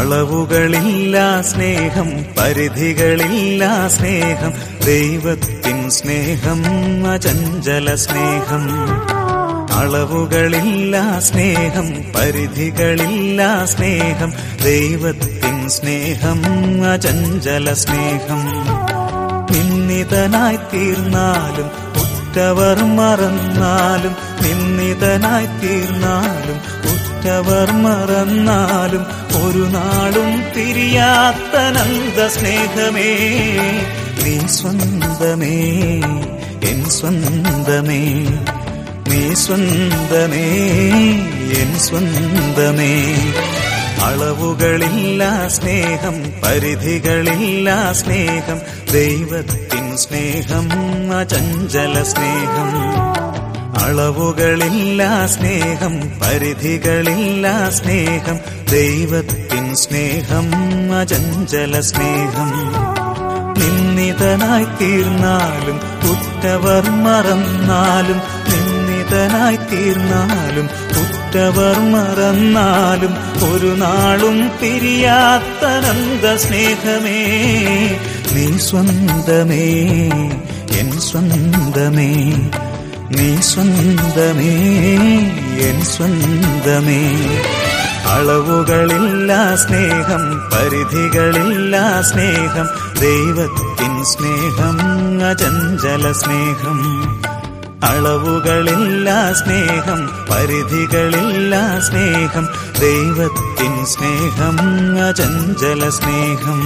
അളവുകളില്ല സ്നേഹം പരിധികളില്ല സ്നേഹം ദൈവത്തിൻ സ്നേഹം അചഞ്ചല സ്നേഹം അളവുകളില്ല സ്നേഹം പരിധികളില്ല സ്നേഹം ദൈവത്തിൻ സ്നേഹം അചഞ്ചല സ്നേഹം നിന്ദിതനായി തീർന്നാലും ഉറ്റവർ മറന്നാലും നിന്ദിതനായി തീർന്നാലും ഉറ്റവർ മറന്നാലും ഒരു നാളും പിരിയാത്ത നന്ദ സ്നേഹമേ നീ സ്വന്തമേ എൻ സ്വന്തമേ നീ സ്വന്തമേ എൻ സ്വന്തമേ അളവുകളില്ല സ്നേഹം പരിധികളില്ല സ്നേഹം ദൈവത്തിൻ സ്നേഹം അചഞ്ചല സ്നേഹം അളവുകളില്ല സ്നേഹം പരിധികളില്ല സ്നേഹം ദൈവത്തിൻ സ്നേഹം അചഞ്ചല സ്നേഹം നിന്ദിതനായി തീർന്നാലും ഉറ്റവർ മറന്നാലും നിന്ദിതനായി തീർന്നാലും ഉറ്റവർ മറന്നാലും ഒരു നാളും പിരിയാത്ത നന്ദ സ്നേഹമേ നീ സ്വന്തമേ എൻ സ്വന്തമേ നീ സ്വന്തമേ എൻ സ്വന്തമേ അളവുകളില്ല സ്നേഹം പരിധികളില്ല സ്നേഹം ദൈവത്തിൻ സ്നേഹം അചഞ്ചല സ്നേഹം അളവുകളില്ല സ്നേഹം പരിധികളില്ല സ്നേഹം ദൈവത്തിൻ സ്നേഹം അചഞ്ചല സ്നേഹം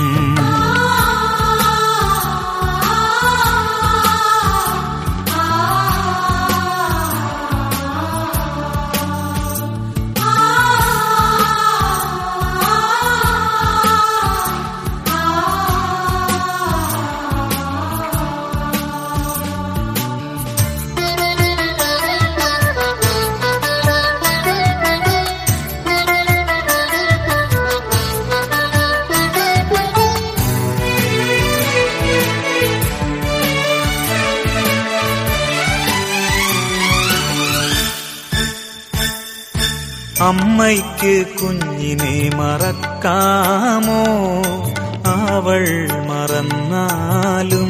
അമ്മയ്ക്ക് കുഞ്ഞിനെ മറക്കാമോ അവൾ മറന്നാലും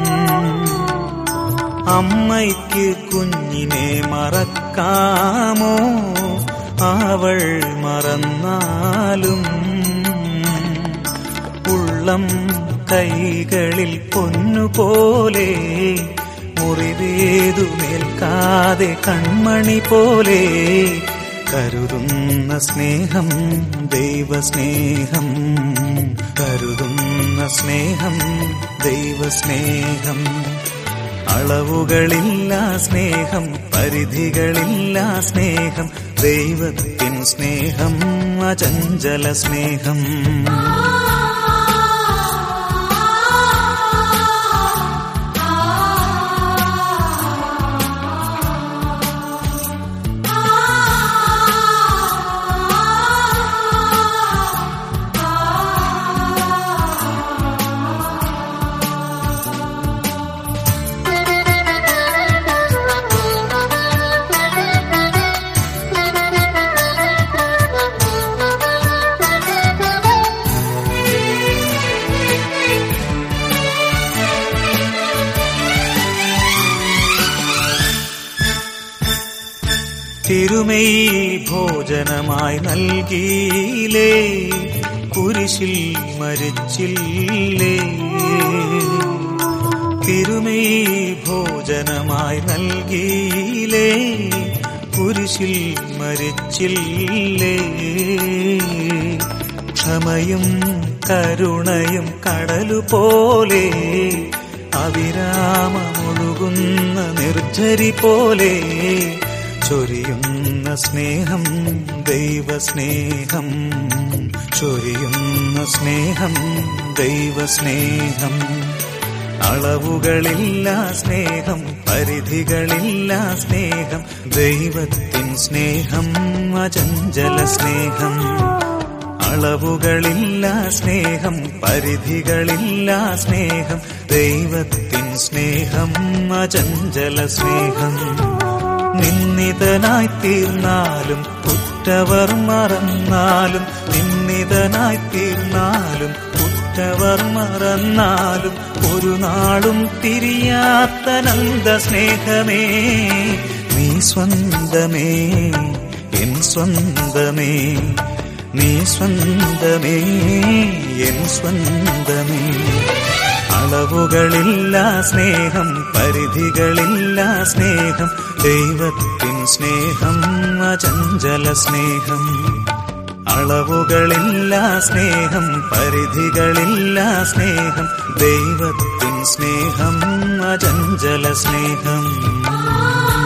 അമ്മയ്ക്ക് കുഞ്ഞിനെ മറക്കാമോ അവൾ മറന്നാലും ഉള്ളം കൈകളിൽ പൊന്നുപോലെ മുറിവേതുമേൽക്കാതെ കൺമണി പോലെ കരുതുന്ന സ്നേഹം ദൈവസ്നേഹം കരുതുന്ന സ്നേഹം ദൈവസ്നേഹം അളവുകളില്ല സ്നേഹം പരിധികളില്ല സ്നേഹം ദൈവത്തിൻ സ്നേഹം അചഞ്ചല സ്നേഹം തിരുമൈ ഭോജനമായി നൽകിയിലേ കുരിശിൽ മരിച്ചില്ലേ തിരുമൈ ഭോജനമായി നൽകിയിലേ കുരിശിൽ മരിച്ചില്ലേ ക്ഷമയും കരുണയും കടലുപോലെ അവിരാമമൊഴുകുന്ന നിർജ്ജരി പോലെ ചൊരിയുന്ന സ്നേഹം ദൈവസ്നേഹം ചൊരിയുന്ന സ്നേഹം ദൈവസ്നേഹം അളവുകളില്ല സ്നേഹം പരിധികളില്ല സ്നേഹം ദൈവത്തിൻ സ്നേഹം അചഞ്ചല സ്നേഹം അളവുകളില്ല സ്നേഹം പരിധികളില്ല സ്നേഹം ദൈവത്തിൻ സ്നേഹം അചഞ്ചല സ്നേഹം നിന്ദിതനായി തീർന്നാലും ഉറ്റവർ മറന്നാലും നിന്നിതനായി തീർന്നാലും ഉറ്റവർ മറന്നാലും ഒരു നാളും തിരിയാത്ത നന്ദ സ്നേഹമേ നീ സ്വന്തമേ എൻ സ്വന്തമേ നീ സ്വന്തമേ എൻ സ്വന്തമേ അളവുകളില്ല സ്നേഹം പരിധികളില്ല സ്നേഹം ദൈവത്തിൻ സ്നേഹം അചഞ്ചല സ്നേഹം അളവുകളില്ല സ്നേഹം പരിധികളില്ല സ്നേഹം ദൈവത്തിൻ സ്നേഹം അചഞ്ചല സ്നേഹം